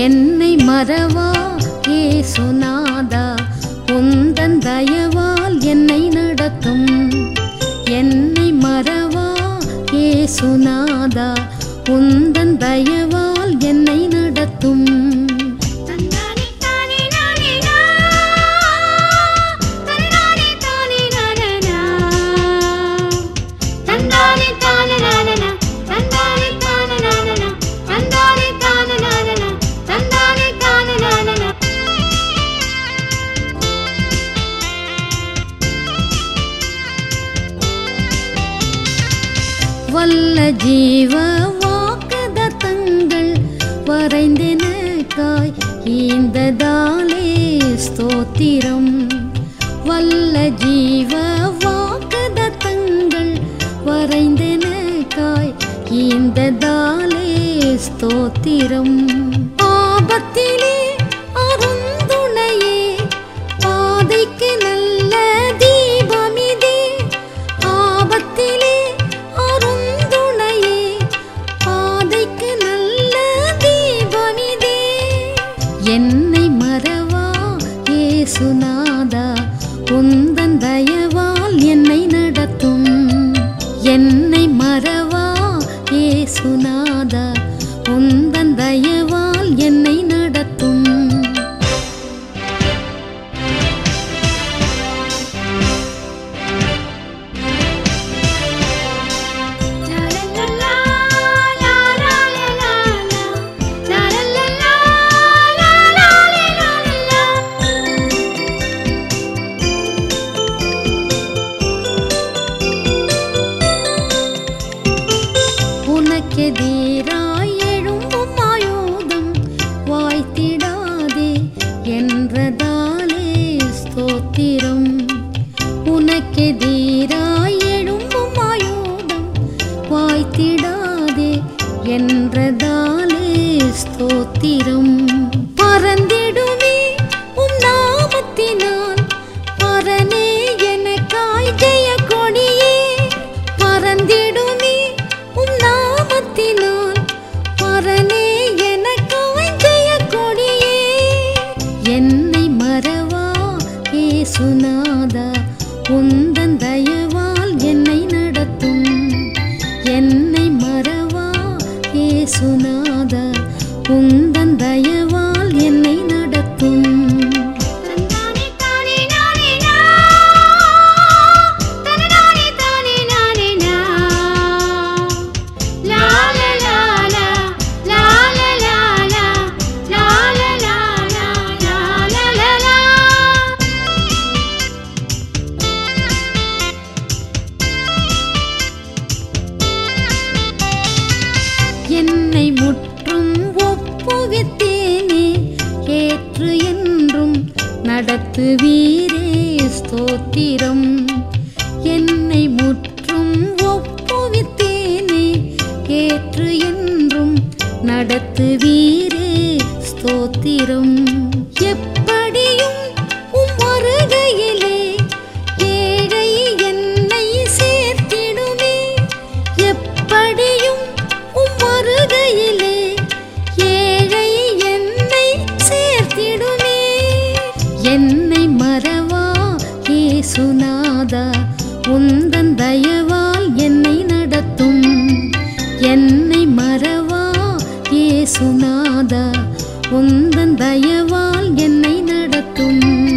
என்னை மறவா ஏசுநாதா உந்தன் தயவால் என்னை நடத்தும் என்னை மறவா ஏசுநாதா உந்தன் தயவால் என்னை நடத்தும் தந்தானே தானே நானே நா தந்தானே தானே நானனா தந்தானே தானே நானனா தந்தானே தானே நானனா தந்தானே தானே நானனா தந்தானே தானே நானனா வல்ல ஜீவ வாக்குதத்தங்கள் வரைந்தெனக்காய் ஈந்ததாலே ஸ்தோத்திரம் வல்ல ஜீவ வாக்குதத்தங்கள் வரைந்தெனக்காய் ஈந்ததாலே ஸ்தோத்திரம் ஆபத்திலே அருந்துணையே பாதைக்கு நல்ல தீபமிதே ஆபத்திலே அருந்துணையே பாதைக்கு நல்ல தீபமிதே என்னை மறவா ஏசுநாதா உந்தன் தயவால் என்னை நடத்தும் என்னை மறவா ஏசுநாதா உந்தன் தயவால் என்னை நடத்தும் லா லா லா லா லா லா லா லா லா லா லா லா உனக்கெதிராய் எழும்பும் ஆயுதம் வாய்த்திடாதே என்றதாலே ஸ்தோத்திரம் உனக்கெதிராய் எழும்பும் ஆயுதம் வாய்த்திடாதே என்றதாலே ஸ்தோத்திரம் பறந்திடுமே உம் நாமத்தினால் பரனே எனக்காய் ஜெய கொடியே பறந்திடுமே உம் நாமத்தினால் பரனே எனக்காய் ஜெய கொடியே என்னை மறவா ஏசுநாதா உந்தன் தயவால் என்னை நடத்தும் என்னை மறவா ஏசுநாதா உந்தன் தயவால் என்னை நடத்தும் தந்தானே தானே நானே நா தந்தானே தானே நானே நா லா லா லா லா லா லா லா லா லா லா லா லா லா லா என்னை முற்றும் ஒப்புவித்தேனே ஏற்று என்றும் நடத்துவீரே ஸ்தோத்திரம் என்னை முற்றும் ஒப்புவித்தேனே ஏற்று என்றும் நடத்துவீரே ஸ்தோத்திரம் எப்படியும் உம் வருகையிலே ஏழை என்னை சேர்த்திடுமே எப்படியும் உம் வருகையிலே ஏழை என்னை சேர்த்திடுமே என்னை மறவா ஏசுநாதா உந்தன் தயவால் என்னை நடத்தும் என்னை மறவா ஏசுநாதா உந்தன் தயவால் என்னை நடத்தும்